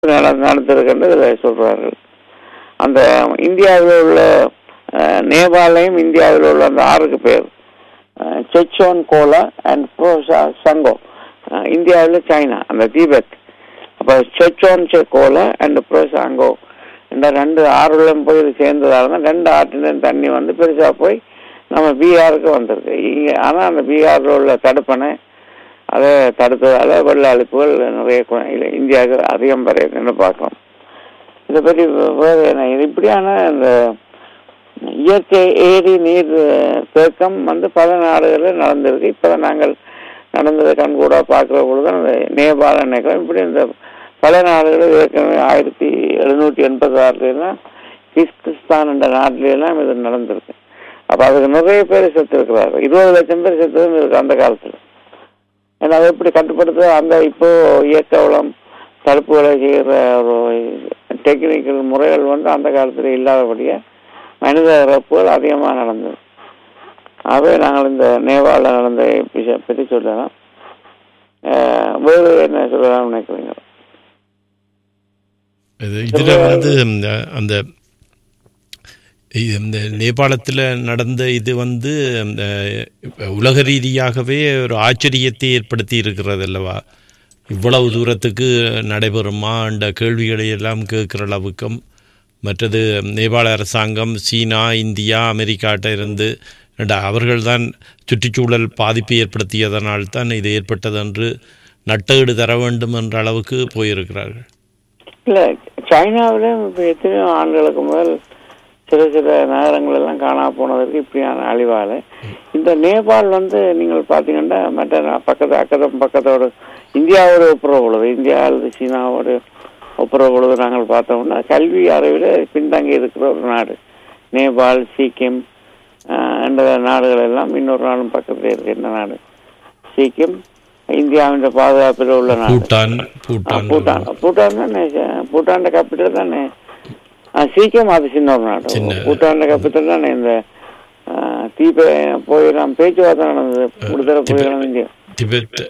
நடந்திருக்கின்ற இதில் சொல்றார்கள் அந்த இந்தியாவில் உள்ள அஹ், நேபாளையும் இந்தியாவில் உள்ள அந்த ஆறுக்கு பேர் அஹ், செச்சோன் கோலா அண்ட் ப்ரோசா சங்கோ அஹ், இந்தியாவில் சைனா அந்த தீபத் அப்போ செச்சோன் செ கோலா அண்ட் ப்ரோசாங்கோ இந்த ரெண்டு ஆறுகளும் போய் இது சேர்ந்ததால தான் ரெண்டு ஆற்றிலும் தண்ணி வந்து பெருசாக போய் நம்ம பீகாருக்கு வந்திருக்கு இங்கே ஆனால் அந்த பீகாரில் உள்ள தடுப்பணை அதை தடுத்ததால வெள்ள அழிப்புகள் நிறைய கு- இல்ல, இந்தியாவுக்கு அதிகம் வரையுதுன்னு பார்க்கலாம் இதை பற்றி வே- வேறு என்ன இது இப்படியான இந்த இயற்கை ஏரி நீர் அஹ், தேக்கம் வந்து பல நாடுகளில் நடந்திருக்கு இப்போ நாங்கள் நடந்ததை கண்கூடா பார்க்குற பொழுது அந்த நேபாள நினைக்கிறோம் இப்படி இந்த பல நாடுகளில் ஏற்கனவே ஆயிரத்தி எழுநூற்றி எண்பத்தி ஆறுலாம் கிஸ்கிஸ்தான் என்ற நாட்டிலெல்லாம் இது நடந்திருக்கு அப்போ அதுக்கு நிறைய பேர் செத்து இருக்கிறாங்க இருபது லட்சம் பேர் செத்து இருக்கு அந்த காலத்தில் ஏன்னா அதை எப்படி கட்டுப்படுத்த அந்த இப்போ இயற்கை வளம் தடுப்புகளை செய்கிற ஒரு டெக்னிக்கல் முறைகள் வந்து அந்த காலத்தில் இல்லாதபடியே மனித இறப்புகள் அதிகமாக நடந்தது ஆகவே நாங்கள் இந்த நேபாளில் நடந்த விஷயம் பற்றி சொல்லலாம் அஹ் வேறு என்ன சொல்லலாம் நினைக்கிறீங்க இது இதில் வந்து இந்த அந்த இது இந்த நேபாளத்தில் நடந்த இது வந்து இந்த இப்ப உலக ரீதியாகவே ஒரு ஆச்சரியத்தை ஏற்படுத்தி இருக்கிறது அல்லவா இவ்வளவு தூரத்துக்கு நடைபெறுமா என்ற கேள்விகளை எல்லாம் கேட்குற அளவுக்கும் மற்றது நேபாள அரசாங்கம் சீனா இந்தியா அமெரிக்காட்ட இருந்து ரெண்டு அவர்கள்தான் சுற்றுச்சூழல் பாதிப்பு ஏற்படுத்தியதனால் தான் இது ஏற்பட்டது என்று நட்டஈடு தர வேண்டும் என்ற அளவுக்கு போயிருக்கிறார்கள் இல்லை சைனாவில் இப்போ எத்தனையோ ஆண்டுகளுக்கு முதல் சில சில நகரங்கள் எல்லாம் காணா போனதற்கு இப்படியான அழிவால் இந்த நேபாள் வந்து நீங்கள் பார்த்தீங்கன்னா மற்ற நா- பக்கத்து அக்கதம் பக்கத்தோடு இந்தியாவோடு ஒப்புற பொழுது இந்தியா அல்லது சீனாவோடு ஒப்புற பொழுது நாங்கள் பார்த்தோம்னா கல்வி அறிவில் பின்தங்கி இருக்கிற ஒரு நாடு நேபாள் சீக்கிம் ஆஹ், என்ற நாடுகள் எல்லாம் இன்னொரு நாடும் பக்கத்தில் இருக்கு என்ன நாடு சீக்கிம் இந்தியாவின் பாதுகாப்பில் உள்ள நாடு பூட்டான் ஆ, பூட்டான் பூட்டான் பூட்டான் தானே பூட்டான் கேபிட்டல் தானே ஆ, சீக்கிரம் அது சின்ன ஒரு நாடு சின்ன. பூட்டான் கேபிட்டல் தானே இந்த ஆ, தீப போயிடலாம் பேச்சுவார்த்தை நடந்தது விடுதலை போயிடலாம் இந்தியா திபெத்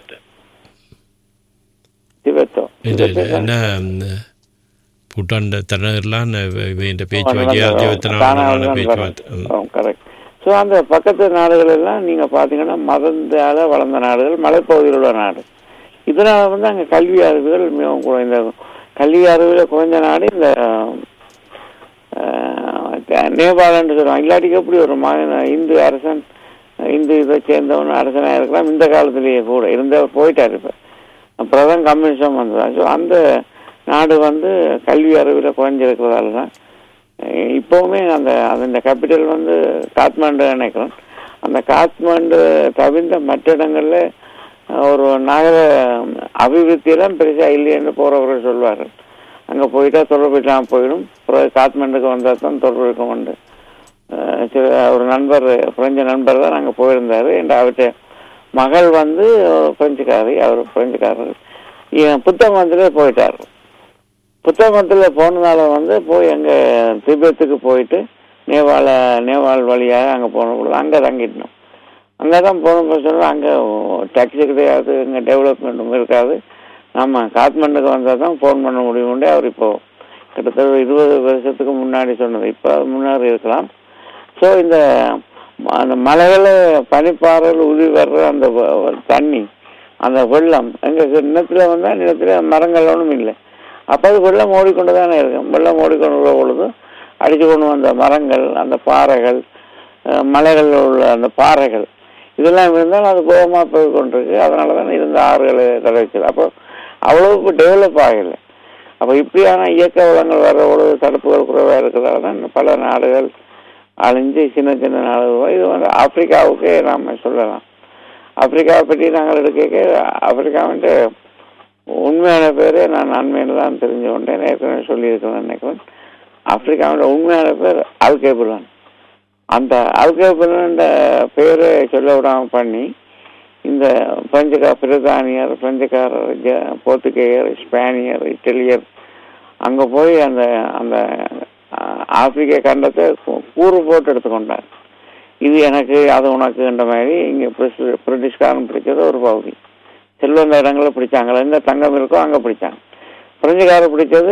திபெத்தோ இது என்ன இந்த பூட்டான் தலைநகர்லாம் இந்த பேச்சுவார்த்தை இருபத்தி நாலு பேச்சுவார்த்தை ம். கரெக்ட் ஸோ அந்த பக்கத்து நாடுகள் எல்லாம் நீங்க பாத்தீங்கன்னா மதந்தால வளர்ந்த நாடுகள் மலைப்பகுதியில் உள்ள நாடு இதனால வந்து அங்க கல்வி அறிவுகள் மிகவும் குறைந்த கல்வி அறிவுல குறைஞ்ச நாடு இந்த ஆஹ், நேபாளன்னு சொல்லுவாங்க இல்லாட்டிக்கு எப்படி ஒரு மகன் இந்து அரசன் இந்து இதை சேர்ந்தவன் அரசனா இருக்கலாம் இந்த காலத்திலேயே கூட இருந்தவர் போயிட்டார் இப்ப பிரதம் கம்யூனிசம் வந்ததா ஸோ அந்த நாடு வந்து கல்வி அறிவில் குறைஞ்சிருக்கிறதால தான் அஹ் இப்போவுமே அந்த அந்த கேபிட்டல் வந்து காத்மாண்டு நினைக்கிறோம் அந்த காத்மாண்டு தவிர்ந்த மற்ற இடங்கள்ல அஹ், ஒரு நகர அபிவிருத்தியெல்லாம் பெருசா இல்லைன்னு போறவர்கள் சொல்வார்கள் அங்க போயிட்டா தொடர்பு இல்லாமல் போயிடும் பிறகு காத்மாண்டுக்கு வந்தால் தான் தொடர்பு இருக்க உண்டு அஹ், சில ஒரு நண்பர் பிரெஞ்சு நண்பர் தான் அங்கே போயிருந்தாரு என்ற அவர்கிட்ட மகள் வந்து ஒரு பிரெஞ்சுக்காரி அவர் பிரெஞ்சுக்காரர் இவன் புத்தகத்தில் போயிட்டார் புத்தகத்தில் போனதால வந்து போய் அங்கே திபெத்துக்கு போயிட்டு நேபாள நேபாள் வழியாக அங்கே போன பொழுது அங்கே தங்கிட்டோம் அங்கே தான் போன சொன்னால் அங்கே டாக்ஸி கிடையாது இங்கே டெவலப்மெண்ட்டும் இருக்காது நம்ம காத்மண்டுக்கு வந்தால் தான் ஃபோன் பண்ண முடியும்னு அவர் இப்போ கிட்டத்தட்ட இருபது வருஷத்துக்கு முன்னாடி சொன்னது இப்போ முன்னாடி இருக்கலாம் ஸோ இந்த ம- அந்த மலைகள் பனிப்பாறைகள் உருவி வர்ற அந்த வ- வ- தண்ணி அந்த வெள்ளம் எங்க நிலத்துல வந்தா நிலத்துல மரங்கள் ஒன்றும் இல்லை அப்போ அது வெள்ளம் ஓடிக்கொண்டு தானே இருக்கும் வெள்ளம் ஓடிக்கொண்டு உள்ள பொழுது அடிச்சு கொண்டு வந்த மரங்கள் அந்த பாறைகள் அஹ், மலைகளில் உள்ள அந்த பாறைகள் இதெல்லாம் இருந்தால் அது கோபமாக போய் கொண்டிருக்கு அதனால தான் இருந்த ஆறுகளை தடவிச்சது அப்போ அவ்வளவுக்கு டெவலப் ஆகலை அப்போ இப்படியான இயற்கை வளங்கள் வர்ற பொழுது தடுப்புகள் குறைவாக இருக்கிறதால தான் பல நாடுகள் அழிஞ்சு சின்ன சின்ன நாடுகள் இது வந்து ஆப்பிரிக்காவுக்கே நாம் சொல்லலாம் ஆப்பிரிக்காவை பற்றி நாங்கள் எடுக்க ஆப்பிரிக்காவின் உண்மையான பேரே நான் நன்மையில தான் தெரிஞ்சு கொண்டேன் ஏற்கனவே சொல்லியிருக்கிறேன் நினைக்கிறேன் ஆப்பிரிக்காவோட உண்மையான பேர் அல்கேபுலான் அந்த அல்கேபுலான் பேரை சொல்ல விடாம பண்ணி இந்த பிரெஞ்சுக்கா பிரித்தானியர் பிரெஞ்சுக்காரர் ஜ- போர்த்துகேயர் ஸ்பானியர் இட்டாலியர் அங்க போய் அந்த அந்த அஹ், ஆப்பிரிக்க கண்டத்தை கூ- கூறு போட்டு எடுத்துக்கொண்டார் இது எனக்கு அது உனக்குன்ற மாதிரி இங்க பிரிஸ்- பிரிட்டிஷ்காரன் பிடிச்சது ஒரு பகுதி செல்வந்த இடங்களை பிடிச்சாங்க எங்க தங்கம் இருக்கோ அங்க பிடிச்சாங்க பிரெஞ்சுக்காரர் பிடிச்சது